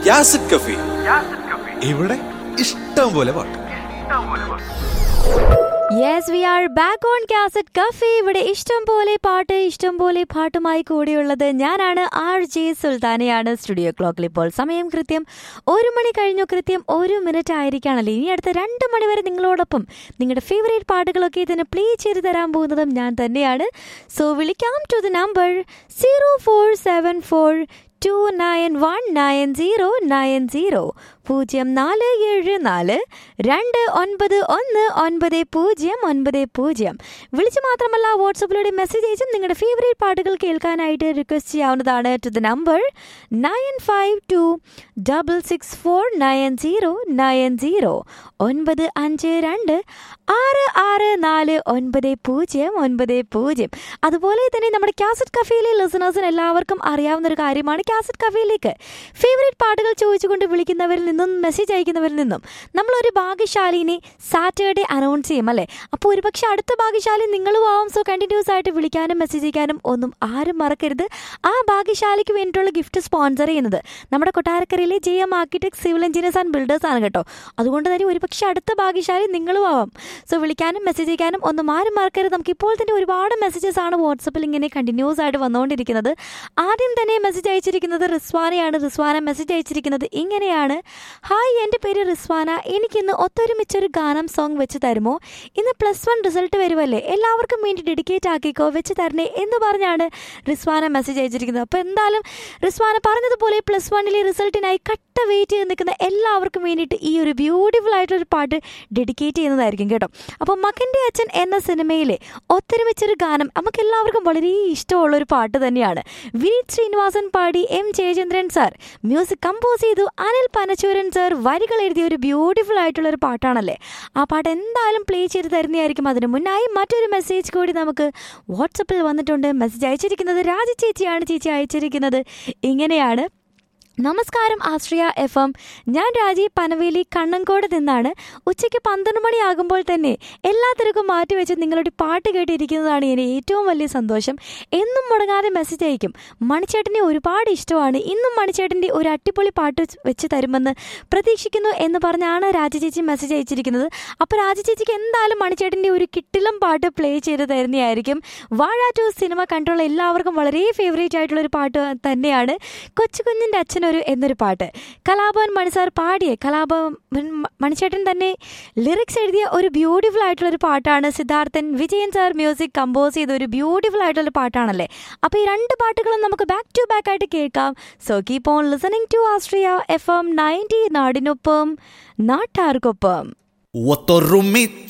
യാസിഡ് കഫി ഇവിടെ ഇഷ്ടം പോലെ പാട്ട് yes we are back on cassette cafe ഇവിടെ ഇഷ്ടം പോലെ പാട്ട് ഇഷ്ടം പോലെ പാട്ടുമായി കൂടിയുള്ളത് ഞാനാണ് ആർ ജെ സുൽത്താനയാണ് സ്റ്റുഡിയോ ക്ലോക്കിൽ ഇപ്പോൾ സമയം കൃത്യം ഒരു മണി കഴിഞ്ഞു കൃത്യം ഒരു മിനിറ്റ് ആയിരിക്കുകയാണല്ലോ ഇനി അടുത്ത രണ്ട് മണി വരെ നിങ്ങളോടൊപ്പം നിങ്ങളുടെ ഫേവറേറ്റ് പാട്ടുകളൊക്കെ ഇതിന് പ്ലേ ചെയ്ത് തരാൻ പോകുന്നതും ഞാൻ തന്നെയാണ് സോ വിളിക്കാം to the number zero four seven four two nine one nine zero nine zero പൂജ്യം നാല് ഏഴ് നാല് രണ്ട് ഒൻപത് ഒന്ന് ഒൻപത് പൂജ്യം ഒൻപത് പൂജ്യം വിളിച്ച് മാത്രമല്ല വാട്സപ്പിലൂടെ മെസ്സേജ് അയച്ചും നിങ്ങളുടെ ഫേവറേറ്റ് പാട്ടുകൾ കേൾക്കാനായിട്ട് റിക്വസ്റ്റ് ചെയ്യാവുന്നതാണ് to the number nine five two double six four nine zero nine zero ഒൻപത് അഞ്ച് രണ്ട് ആറ് ആറ് നാല് ഒൻപത് പൂജ്യം ഒൻപത് പൂജ്യം അതുപോലെ തന്നെ നമ്മുടെ കാസറ്റ് കഫേയിലെ ലിസണേഴ്സിന് എല്ലാവർക്കും അറിയാവുന്ന ഒരു കാര്യമാണ് കാസറ്റ് കഫേയിലേക്ക് ഫേവറേറ്റ് പാട്ടുകൾ ചോദിച്ചുകൊണ്ട് വിളിക്കുന്നവരിൽ നിന്നും മെസ്സേജ് അയക്കുന്നവരിൽ നിന്നും നമ്മളൊരു ഭാഗ്യശാലിനെ സാറ്റർഡേ അനൗൺസ് ചെയ്യും അല്ലേ അപ്പോൾ ഒരുപക്ഷെ അടുത്ത ഭാഗ്യശാലി നിങ്ങളും ആവും സോ കണ്ടിന്യൂസ് ആയിട്ട് വിളിക്കാനും മെസ്സേജ് അയക്കാനും ഒന്നും ആരും മറക്കരുത് ആ ഭാഗ്യശാലിക്ക് വേണ്ടിയിട്ടുള്ള ഗിഫ്റ്റ് സ്പോൺസർ ചെയ്യുന്നത് നമ്മുടെ കൊട്ടാരക്കരയിലെ J M architect civil engineers and builders ആണ് കേട്ടോ അതുകൊണ്ട് തന്നെ ഒരുപക്ഷെ അടുത്ത ഭാഗ്യശാലി നിങ്ങളും ആവാം സോ വിളിക്കാനും മെസ്സേജ് അയക്കാനും ഒന്നും ആരും മറക്കരുത് നമുക്ക് ഇപ്പോൾ തന്നെ ഒരുപാട് മെസ്സേജസ് ആണ് വാട്സപ്പിൽ ഇങ്ങനെ കണ്ടിന്യൂസ് ആയിട്ട് വന്നുകൊണ്ടിരിക്കുന്നത് ആദ്യം തന്നെ മെസ്സേജ് അയച്ചിരിക്കുന്നത് റിസ്വാനയാണ് റിസ്വാന മെസ്സേജ് അയച്ചിരിക്കുന്നത് ഇങ്ങനെയാണ് ഹായ് എൻ്റെ പേര് റിസ്വാന എനിക്കിന്ന് ഒത്തൊരുമിച്ചൊരു ഗാനം സോങ് വെച്ച് തരുമോ ഇന്ന് പ്ലസ് വൺ റിസൾട്ട് വരുമല്ലേ എല്ലാവർക്കും വേണ്ടി ഡെഡിക്കേറ്റ് ആക്കിക്കോ വെച്ച് തരണേ എന്ന് പറഞ്ഞാണ് റിസ്വാന മെസ്സേജ് അയച്ചിരിക്കുന്നത് അപ്പോൾ എന്തായാലും റിസ്വാന പറഞ്ഞതുപോലെ പ്ലസ് വണ്ണിലെ റിസൾട്ടിനായി കട്ട വെയിറ്റ് ചെയ്ത് നിൽക്കുന്ന എല്ലാവർക്കും വേണ്ടിയിട്ട് ഈ ഒരു ബ്യൂട്ടിഫുൾ ആയിട്ടൊരു പാട്ട് ഡെഡിക്കേറ്റ് ചെയ്യുന്നതായിരിക്കും കേട്ടോ അപ്പോൾ മകൻ്റെ അച്ഛൻ എന്ന സിനിമയിലെ ഒത്തൊരുമിച്ചൊരു ഗാനം നമുക്ക് എല്ലാവർക്കും വളരെ ഇഷ്ടമുള്ള ഒരു പാട്ട് തന്നെയാണ് വിനീത് ശ്രീനിവാസൻ പാടി M Jayachandran sir music compose ചെയ്തു അനിൽ പനച്ചൂരൻ സാർ വരികൾ എഴുതിയ ഒരു ബ്യൂട്ടിഫുൾ ആയിട്ടുള്ള ഒരു പാട്ടാണല്ലേ ആ പാട്ട് എന്തായാലും പ്ലേ ചെയ്ത് തരുന്നതായിരിക്കും അതിന് മുന്നായി മറ്റൊരു മെസ്സേജ് കൂടി നമുക്ക് വാട്സപ്പിൽ വന്നിട്ടുണ്ട് മെസ്സേജ് അയച്ചിരിക്കുന്നത് രാജ ചേച്ചിയാണ് ചേച്ചി അയച്ചിരിക്കുന്നത് ഇങ്ങനെയാണ് നമസ്കാരം ആശ്രിയ എഫ് എം ഞാൻ രാജീവ് പനവേലി കണ്ണങ്കോട് നിന്നാണ് ഉച്ചയ്ക്ക് പന്ത്രണ്ട് മണിയാകുമ്പോൾ തന്നെ എല്ലാ തിരക്കും മാറ്റിവെച്ച് നിങ്ങളുടെ പാട്ട് കേട്ടിരിക്കുന്നതാണ് എനിക്ക് ഏറ്റവും വലിയ സന്തോഷം എന്നും മുടങ്ങാതെ മെസ്സേജ് അയക്കും മണിച്ചേട്ടനെ ഒരുപാട് ഇഷ്ടമാണ് ഇന്നും മണിച്ചേട്ടൻ്റെ ഒരു അടിപൊളി പാട്ട് വെച്ച് തരുമെന്ന് പ്രതീക്ഷിക്കുന്നു എന്ന് പറഞ്ഞാണ് രാജചേച്ചി മെസ്സേജ് അയച്ചിരിക്കുന്നത് അപ്പോൾ രാജചേച്ചിക്ക് എന്തായാലും മണിച്ചേട്ടൻ്റെ ഒരു കിട്ടിലം പാട്ട് പ്ലേ ചെയ്ത് തരുന്നതായിരിക്കും വാഴ ടു സിനിമ കണ്ടുള്ള എല്ലാവർക്കും വളരെ ഫേവറേറ്റ് ആയിട്ടുള്ള ഒരു പാട്ട് തന്നെയാണ് കൊച്ചു കുഞ്ഞിൻ്റെ അച്ഛൻ ഒരു എന്നൊരു പാട്ട് കലാഭവൻ മണിസാർ പാടിയ കലാഭവൻ മണിച്ചേട്ടൻ തന്നെ ലിറിക്സ് എഴുതിയ ഒരു ബ്യൂട്ടിഫുൾ ആയിട്ടുള്ള ഒരു പാട്ടാണ് Siddharthan Vijayan sir music compose ചെയ്ത ഒരു ബ്യൂട്ടിഫുൾ ആയിട്ടുള്ള പാട്ടാണല്ലേ അപ്പോൾ ഈ രണ്ട് പാട്ടുകളും നമുക്ക് ബാക്ക് ടു ബാക്ക് ആയിട്ട് കേൾക്കാം so keep on listening to Astria FM ninety നയൻറ്റി നാടിനൊപ്പം നാട്ടാർക്കൊപ്പം ഒത്തൊരുമിച്ച